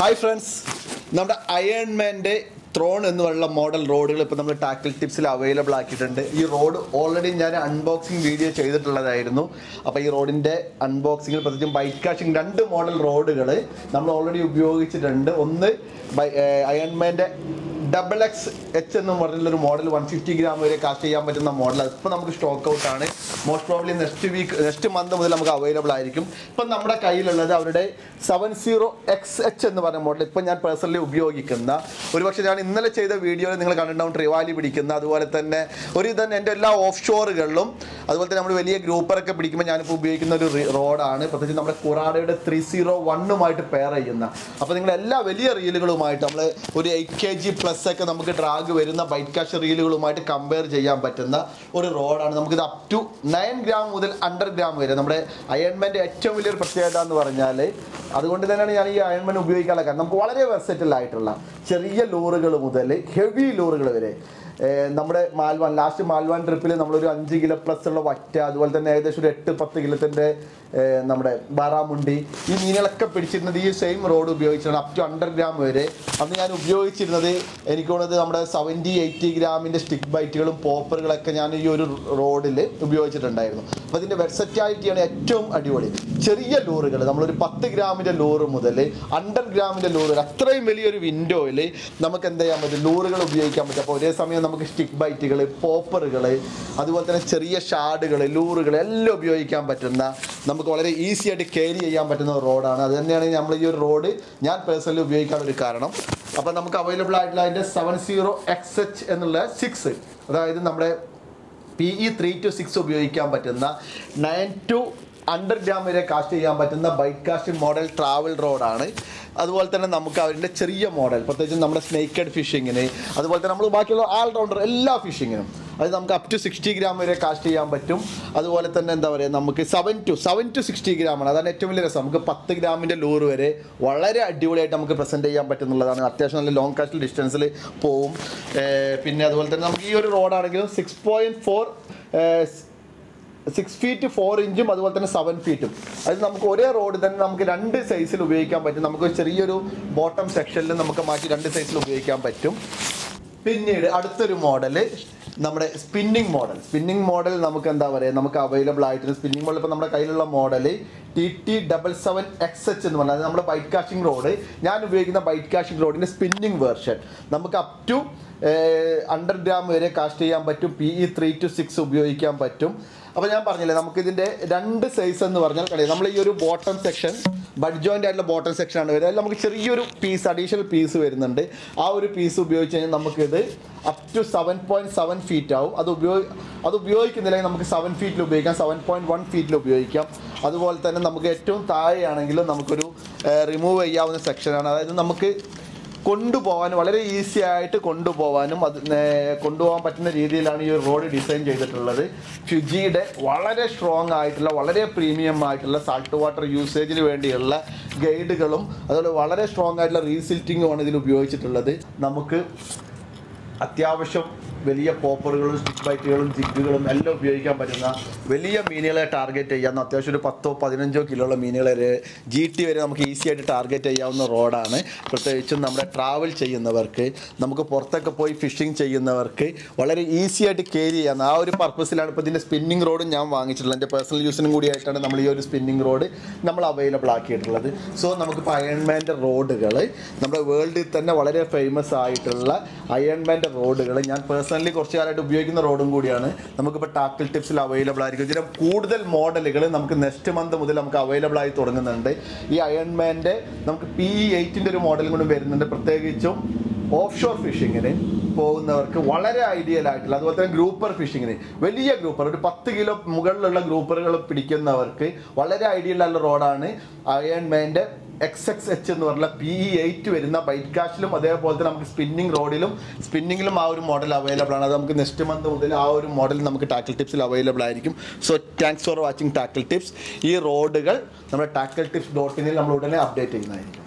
hi friends നമ്മുടെ അയൺമാൻ്റെ thrown എന്ന് പറയുന്ന മോഡൽ റോഡുകൾ ഇപ്പോൾ നമ്മൾ ടാക്കിൾ ടിപ്സിൽ അവൈലബിൾ ആക്കിയിട്ടുണ്ട് ഈ റോഡ് ഓൾറെഡി ഞാൻ അൺബോക്സിങ് വീഡിയോ ചെയ്തിട്ടുള്ളതായിരുന്നു അപ്പോൾ ഈ റോഡിൻ്റെ അൺബോക്സിങ്ങിൽ പ്രത്യേകിച്ചും ബൈക്ക് കാഷിംഗ് രണ്ട് മോഡൽ റോഡുകൾ നമ്മൾ ഓൾറെഡി ഉപയോഗിച്ചിട്ടുണ്ട് ഒന്ന് ബൈ അയൺമാൻ്റെ ഡബിൾ എക്സ് എച്ച് എന്ന് പറഞ്ഞിട്ടുള്ളൊരു മോഡൽ വൺ ഫിഫ്റ്റി ഗ്രാം വരെ കാസ്റ്റ് ചെയ്യാൻ പറ്റുന്ന മോഡൽ അതിപ്പോൾ നമുക്ക് സ്റ്റോക്ക് ഔട്ട് ആണ് most probably next week next month മുതൽ നമുക്ക് അവൈലബിൾ ആയിരിക്കും ഇപ്പം നമ്മുടെ കയ്യിലുള്ളത് അവരുടെ സെവൻ സീറോ എക്സ് എച്ച് എന്ന് പറഞ്ഞ മോഡൽ ഇപ്പം ഞാൻ പേഴ്സണലി ഉപയോഗിക്കുന്ന ഒരുപക്ഷെ ഞാൻ ഇന്നലെ ചെയ്ത വീഡിയോയിൽ നിങ്ങൾ കണ്ടിട്ടുണ്ടാവും ട്രിവാലി പിടിക്കുന്ന അതുപോലെ തന്നെ ഒരു തന്നെ എൻ്റെ എല്ലാ ഓഫ് ഷോറുകളിലും അതുപോലെ തന്നെ നമ്മൾ വലിയ ഗ്രൂപ്പറൊക്കെ പിടിക്കുമ്പോൾ ഞാനിപ്പോൾ ഉപയോഗിക്കുന്ന ഒരു റി- റോഡാണ് പ്രത്യേകിച്ച് നമ്മുടെ കുറാഡയുടെ ത്രീ സീറോ വണ്ണുമായിട്ട് പെയർ ചെയ്യുന്ന അപ്പോൾ നിങ്ങൾ എല്ലാ വലിയ റീലുകളുമായിട്ട് നമ്മൾ ഒരു എയ്റ്റ് കെ ജി പ്ലസ് ഒക്കെ നമുക്ക് ഡ്രാഗ് വരുന്ന ബൈറ്റ് കാഷ് റീലുകളുമായിട്ട് കമ്പയർ ചെയ്യാൻ പറ്റുന്ന ഒരു റോഡാണ് നമുക്കിത് അപ് ടു നയൻ ഗ്രാം മുതൽ അണ്ടർ ഗ്രാം വരെ നമ്മുടെ അയൺമെൻ്റെ ഏറ്റവും വലിയൊരു പ്രത്യേകത എന്ന് പറഞ്ഞാൽ അതുകൊണ്ട് തന്നെയാണ് ഞാൻ ഈ അയൺമെൻ ഉപയോഗിക്കാനുള്ള കാരണം നമുക്ക് വളരെ വെർസറ്റൽ ആയിട്ടുള്ള ചെറിയ ലോറുകൾ മുതൽ ഹെവി ലോറുകൾ വരെ ഏർ നമ്മുടെ മാൽവാൻ ലാസ്റ്റ് മാൽവാൻ ട്രിപ്പിൽ നമ്മളൊരു അഞ്ച് കിലോ പ്ലസ് ഉള്ള വറ്റ അതുപോലെ തന്നെ ഏകദേശം ഒരു എട്ട് പത്ത് കിലോത്തിൻ്റെ നമ്മുടെ ബാറാമുണ്ടി ഈ മീനുകളൊക്കെ പിടിച്ചിരുന്നത് ഈ സെയിം റോഡ് ഉപയോഗിച്ചാണ് അപ് ടു അണ്ടർ ഗ്രാം വരെ അന്ന് ഞാൻ ഉപയോഗിച്ചിരുന്നത് എനിക്ക് തോന്നുന്നത് നമ്മുടെ സെവൻറ്റി എയ്റ്റി ഗ്രാമിൻ്റെ സ്റ്റിക്ക് ബൈറ്റുകളും പോപ്പറുകളൊക്കെ ഞാൻ ഈ ഒരു റോഡിൽ ഉപയോഗിച്ചിട്ടുണ്ടായിരുന്നു അപ്പോൾ ഇതിൻ്റെ വെർസറ്റാലിറ്റിയാണ് ഏറ്റവും അടിപൊളി ചെറിയ ലോറുകൾ നമ്മളൊരു പത്ത് ഗ്രാമിൻ്റെ ലോറ് മുതൽ അണ്ടർ ഗ്രാമിൻ്റെ ലോറുകൾ അത്രയും വലിയൊരു വിൻഡോയിൽ നമുക്ക് എന്ത് ചെയ്യാൻ പറ്റും ലൂറുകൾ ഉപയോഗിക്കാൻ പറ്റും അപ്പോൾ ഒരേ സമയം നമുക്ക് സ്റ്റിക്ക് ബൈറ്റുകൾ പോപ്പറുകൾ അതുപോലെ തന്നെ ചെറിയ ഷാഡുകൾ ലൂറുകൾ എല്ലാം ഉപയോഗിക്കാൻ പറ്റുന്ന നമുക്ക് വളരെ ഈസി ആയിട്ട് ക്യാരി ചെയ്യാൻ പറ്റുന്ന ഒരു റോഡാണ് അത് തന്നെയാണ് നമ്മൾ ഈ ഒരു റോഡ് ഞാൻ പേഴ്സണലി ഉപയോഗിക്കാനൊരു കാരണം അപ്പോൾ നമുക്ക് അവൈലബിൾ ആയിട്ടുള്ള അതിൻ്റെ സെവൻ സീറോ എക്സ് എച്ച് എന്നുള്ള സിക്സ് അതായത് നമ്മുടെ P E three two six ഉപയോഗിക്കാൻ പറ്റുന്ന നയൻ ടു അണ്ടർ ഗ്രാം വരെ കാസ്റ്റ് ചെയ്യാൻ പറ്റുന്ന ബൈക്ക് കാസ്റ്റിംഗ് മോഡൽ ട്രാവൽ റോഡാണ് അതുപോലെ തന്നെ നമുക്ക് അവരുടെ ചെറിയ മോഡൽ പ്രത്യേകിച്ച് നമ്മുടെ സ്നേക്കഡ് ഫിഷിങ്ങിന് അതുപോലെ തന്നെ നമ്മൾ ബാക്കിയുള്ള ആൾ റൗണ്ടർ എല്ലാ ഫിഷിങ്ങിനും അത് നമുക്ക് അപ് ടു സിക്സ്റ്റി ഗ്രാം വരെ കാസ്റ്റ് ചെയ്യാൻ പറ്റും അതുപോലെ തന്നെ എന്താ പറയുക നമുക്ക് seven two seven two sixty ഗ്രാമാണ് അതാണ് ഏറ്റവും വലിയ രസം നമുക്ക് പത്ത് ഗ്രാമിൻ്റെ ലൂറ് വരെ വളരെ അടിപൊളിയായിട്ട് നമുക്ക് പ്രസൻറ്റ് ചെയ്യാൻ പറ്റുന്നുള്ളതാണ് അത്യാവശ്യം നല്ല ലോങ് കാസ്റ്റ് ഡിസ്റ്റൻസിൽ പോവും ഏർ പിന്നെ അതുപോലെ തന്നെ നമുക്ക് ഈ ഒരു റോഡാണെങ്കിലും six point four six feet four ഇഞ്ചും അതുപോലെ തന്നെ സെവൻ ഫീറ്റും അത് നമുക്ക് ഒരേ റോഡ് തന്നെ നമുക്ക് രണ്ട് സൈസിൽ ഉപയോഗിക്കാൻ പറ്റും നമുക്ക് ഒരു ചെറിയൊരു ബോട്ടം സെക്ഷനിൽ നമുക്ക് മാറ്റി രണ്ട് സൈസിൽ ഉപയോഗിക്കാൻ പറ്റും പിന്നീട് അടുത്തൊരു മോഡല് നമ്മുടെ സ്പിന്നിങ് മോഡൽ സ്പിന്നിങ് മോഡൽ നമുക്ക് എന്താ പറയുക നമുക്ക് അവൈലബിൾ ആയിട്ടുണ്ട് സ്പിന്നിങ് മോഡൽ ഇപ്പോൾ നമ്മുടെ കയ്യിലുള്ള model T T double seven X H എന്ന് പറഞ്ഞാൽ അത് നമ്മുടെ ബൈറ്റ് കാഷിംഗ് റോഡ് ഞാൻ ഉപയോഗിക്കുന്ന ബൈറ്റ് കാഷിംഗ് റോഡിൻ്റെ സ്പിന്നിങ് വേർഷൻ നമുക്ക് അപ് ടു അണ്ടർ ഗ്രാം വരെ കാസ്റ്റ് ചെയ്യാൻ പറ്റും P E three two six ഉപയോഗിക്കാൻ പറ്റും അപ്പോൾ ഞാൻ പറഞ്ഞില്ലേ നമുക്ക് ഇതിൻ്റെ രണ്ട് സൈസ് എന്ന് പറഞ്ഞാൽ കളി നമ്മൾ ഈ ഒരു ബോട്ടം സെക്ഷൻ ബഡ് ജോയിൻ്റ് ആയിട്ടുള്ള ബോട്ടം സെക്ഷൻ ആണ് വരുന്നത് അതിൽ നമുക്ക് ചെറിയൊരു പീസ് അഡീഷണൽ പീസ് വരുന്നുണ്ട് ആ ഒരു പീസ് ഉപയോഗിച്ച് കഴിഞ്ഞാൽ നമുക്കിത് up to seven point seven feet ആവും അത് ഉപയോഗി അത് ഉപയോഗിക്കുന്നില്ലെങ്കിൽ നമുക്ക് സെവൻ ഫീറ്റിൽ ഉപയോഗിക്കാം സെവൻ പോയിൻറ്റ് വൺ ഫീറ്റിൽ ഉപയോഗിക്കാം അതുപോലെ തന്നെ നമുക്ക് ഏറ്റവും താഴെയാണെങ്കിലും നമുക്കൊരു റിമൂവ് ചെയ്യാവുന്ന സെക്ഷനാണ് അതായത് നമുക്ക് കൊണ്ടുപോകാൻ വളരെ ഈസി ആയിട്ട് കൊണ്ടുപോകാനും അത് നേ- കൊണ്ടുപോകാൻ പറ്റുന്ന രീതിയിലാണ് ഈ ഒരു റോഡ് ഡിസൈൻ ചെയ്തിട്ടുള്ളത് ഫിജിയുടെ വളരെ സ്ട്രോങ് ആയിട്ടുള്ള വളരെ പ്രീമിയം ആയിട്ടുള്ള സാൾട്ട് വാട്ടർ യൂസേജിന് വേണ്ടിയുള്ള ഗൈഡുകളും അതുപോലെ വളരെ സ്ട്രോങ് ആയിട്ടുള്ള റീസിൽറ്റിങ്ങുമാണ് ഇതിൽ ഉപയോഗിച്ചിട്ടുള്ളത് നമുക്ക് അത്യാവശ്യം വലിയ പോപ്പറുകളും സ്റ്റിക്ക് ബൈറ്റുകളും ജിഗുകളും എല്ലാം ഉപയോഗിക്കാൻ പറ്റുന്ന വലിയ മീനുകളെ ടാർഗറ്റ് ചെയ്യാവുന്ന അത്യാവശ്യം ഒരു പത്തോ പതിനഞ്ചോ കിലോ ഉള്ള മീനുകളെ വരെ ജി ടി വരെ നമുക്ക് ഈസി ആയിട്ട് ടാർഗറ്റ് ചെയ്യാവുന്ന റോഡാണ് പ്രത്യേകിച്ചും നമ്മുടെ ട്രാവൽ ചെയ്യുന്നവർക്ക് നമുക്ക് പുറത്തൊക്കെ പോയി ഫിഷിംഗ് ചെയ്യുന്നവർക്ക് വളരെ ഈസി ആയിട്ട് കയറി ചെയ്യാവുന്ന ആ ഒരു പർപ്പസിലാണ് ഇപ്പോൾ ഇതിൻ്റെ സ്പിന്നിങ് റോഡും ഞാൻ വാങ്ങിച്ചിട്ടുള്ളത് എൻ്റെ പേഴ്സണൽ യൂസിനും കൂടിയായിട്ടാണ് നമ്മൾ ഈ ഒരു സ്പിന്നിങ് റോഡ് നമ്മൾ അവൈലബിൾ ആക്കിയിട്ടുള്ളത് സോ നമുക്കിപ്പോൾ അയൺമാൻ്റെ റോഡുകൾ നമ്മുടെ വേൾഡിൽ തന്നെ വളരെ ഫേമസ് ആയിട്ടുള്ള അയൺമാൻ്റെ റോഡുകൾ ഞാൻ പേഴ്സണലി കുറച്ച് കാലമായിട്ട് ഉപയോഗിക്കുന്ന റോഡും കൂടിയാണ് നമുക്കിപ്പോൾ ടാക്കിൾ ടിപ്സിൽ അവൈലബിൾ ആയിരിക്കും ഇതിൻ്റെ കൂടുതൽ മോഡലുകൾ നമുക്ക് നെക്സ്റ്റ് മന്ത് മുതൽ നമുക്ക് അവൈലബിൾ ആയി തുടങ്ങുന്നുണ്ട് ഈ അയൺമാൻ്റെ നമുക്ക് പി എയ്റ്റിൻ്റെ ഒരു മോഡലും കൂടി വരുന്നുണ്ട് പ്രത്യേകിച്ചും ഓഫ് ഷോർ ഫിഷിങ്ങിന് പോകുന്നവർക്ക് വളരെ ഐഡിയൽ ആയിട്ടുള്ള അതുപോലെ തന്നെ ഗ്രൂപ്പർ ഫിഷിങ്ങിന് വലിയ ഗ്രൂപ്പർ ഒരു പത്ത് കിലോ മുകളിലുള്ള ഗ്രൂപ്പറുകൾ പിടിക്കുന്നവർക്ക് വളരെ ഐഡിയൽ ആയിട്ടുള്ള റോഡാണ് അയൺമാൻ്റെ എക്സ് എക്സ് എച്ച് എന്ന് പറഞ്ഞ പി ഇ എയ്റ്റ് വരുന്ന ബൈറ്റ് കാഷിലും അതേപോലെ തന്നെ നമുക്ക് സ്പിന്നിങ് റോഡിലും സ്പിന്നിങ്ങിലും ആ ഒരു മോഡൽ അവൈലബിൾ ആണ് അത് നമുക്ക് നെക്സ്റ്റ് മന്ത് മുതൽ ആ ഒരു മോഡൽ നമുക്ക് ടാക്കിൾ ടിപ്സിൽ അവൈലബിൾ ആയിരിക്കും so thanks for watching tackle tips ഈ റോഡുകൾ നമ്മുടെ ടാക്കിൾ ടിപ്സ് ഡോട്ട് ഇനിൽ നമ്മൾ ഉടനെ അപ്ഡേറ്റ് ചെയ്യുന്നതായിരിക്കും